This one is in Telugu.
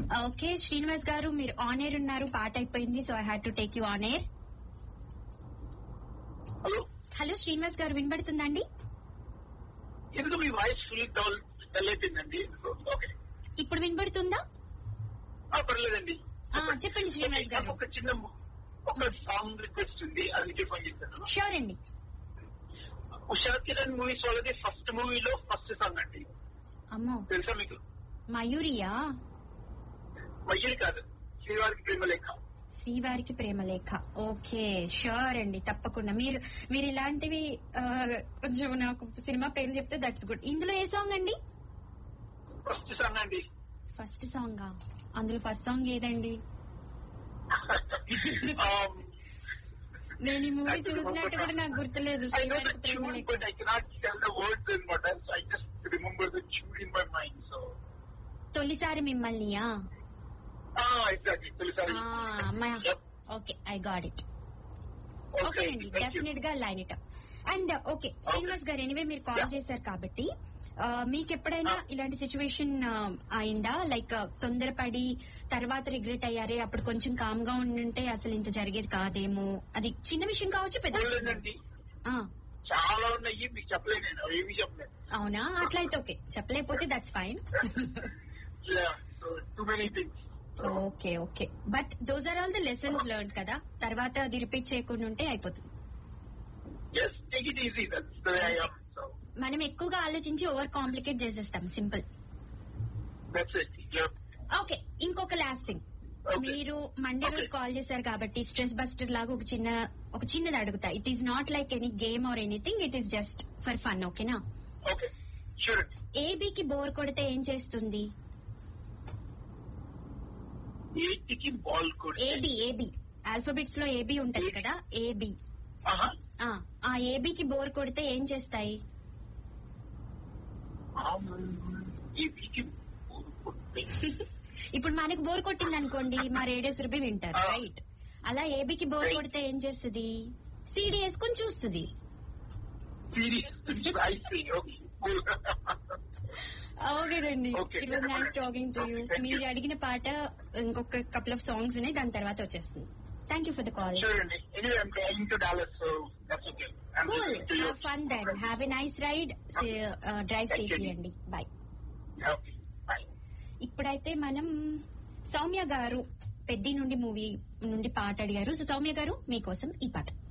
ఓకే శ్రీనివాస్ గారు మీరు ఆన్ ఎయిర్ ఉన్నారు పాట అయిపోయింది so I had to take you on air hello hello Srinivas garu వినబడుతుందండి ఎందుకు మీ వాయిస్ ఫుల్ డల్ డల్ అయిపోయిందండి ఓకే ఇప్పుడు వినబడుతుందా ఆ, పర్లేదండి ఆ, చెప్పండి శ్రీనివాస్ ఓకే, గారు. నాకు ఒక చిన్న ఒక సాంగ్ రిక్వెస్ట్ ఉంది అందుకే ఫోన్ చేశాను షూర్ అండి ఉషా కిరణ్ మూవీస్ వాళ్ళది ఫస్ట్ మూవీలో ఫస్ట్ సాంగ్ అండి అమ్మో తెలుసా మీకు మయూరియా మయ్యూరి కాదు శ్రీవారికి ప్రేమ లేఖ శ్రీవారికి ప్రేమలేఖ ఓకే షూర్ అండి తప్పకుండా మీరు మీరు ఇలాంటివి ఆ, కొంచెం నాకు సినిమా పేర్లు చెప్తే దట్స్ గుడ్ ఇందులో ఏ సాంగ్ అండి ఫస్ట్ సాంగ్ అండి ఫస్ట్ సాంగ్ అందులో ఫస్ట్ సాంగ్ ఏదండి Um, నేను ఈ మూవీ చూసినట్టు కూడా నాకు గుర్తులేదు I know the శ్రీవారికి tune, ప్రేమలేఖ but I cannot tell the words in what else. I just remember the tune in my mind. So, తొలిసారి మిమ్మల్నియా ah, exactly. తెలుసా Yep. Okay I got it okay Okay, అండి thank you. డెఫినెట్ గా line it and okay Srinivas garu anyway మీరు కాల్ Yeah. చేశారు కాబట్టి ఆ, మీకు ఎప్పుడైనా ఇలాంటి సిచ్యువేషన్ అయిందా లైక్ తొందరపడి తర్వాత రిగ్రెట్ అయ్యారే అప్పుడు కొంచెం కామ్ గా ఉండుంటే అసలు ఇంత జరిగేది కాదేమో అది చిన్న విషయం కావచ్చు పెద్ద విషయం లేదండి ఆ, చాలా ఉన్నాయి మీకు చెప్పలేను నేను ఏమి చెప్పలేను అవునా అట్లయితే ఓకే చెప్పలేకపోతే that's fine too many things okay okay but those are all the lessons learn కదా తర్వాత అది రిపీట్ చేయకుండా ఉంటే అయిపోతుంది yes take it easy that's the way I am so మనం ఎక్కువగా ఆలోచించి ఓవర్ కాంప్లికేట్ చేసేస్తాం simple that's it yup okay ఇంకొక లాస్ట్ థింగ్ Okay. మీరు మండే రోజు Okay. కాల్ చేశారు కాబట్టి స్ట్రెస్ బస్టర్ లాగా ఒక చిన్న ఒక చిన్నది అడుగుతా it is not like any game or anything it is just for fun ఓకేనా ఓకే షూర్ ఏబీకి బోర్ కొడితే ఏం చేస్తుంది ఎయిట్కి బాల్ కొడితే ఏబి ఏబి ఆల్ఫాబెట్స్ లో ఏబి ఉంటది కదా ఏబి ఆహా ఆ ఆ ఏబికి బోర్ కొడితే ఏం చేస్తాయి ఏపీకి బాల్ కొడితే ఇప్పుడు మనకు బోర్ కొట్టింది అనుకోండి మా రేడియో సురభి వింటారు ఆ. రైట్ అలా ఏబికి బోర్ Right. కొడితే ఏం చేస్తుంది సీడీ వేసుకొని చూస్తుంది సీరియస్ ఐ సీ ఓకే ఓకేనండి Okay. It was nice talking to you Okay, thank మీరు you. అడిగిన పాట ఇంకొక కపుల్ ఆఫ్ సాంగ్స్ ఉన్నాయి దాని తర్వాత వచ్చేస్తుంది thank you for the call Sure, Andy. Anyway, I'm going to Dallas, so that's okay. I'm cool listening to you. Have fun then have a nice ride drive Thank you. Safely అండి బాయ్ Okay. Bye. ఇప్పుడైతే మనం సౌమ్య గారు పెద్ది నుండి మూవీ నుండి పాట అడిగారు సో సౌమ్య గారు మీకోసం ఈ పాట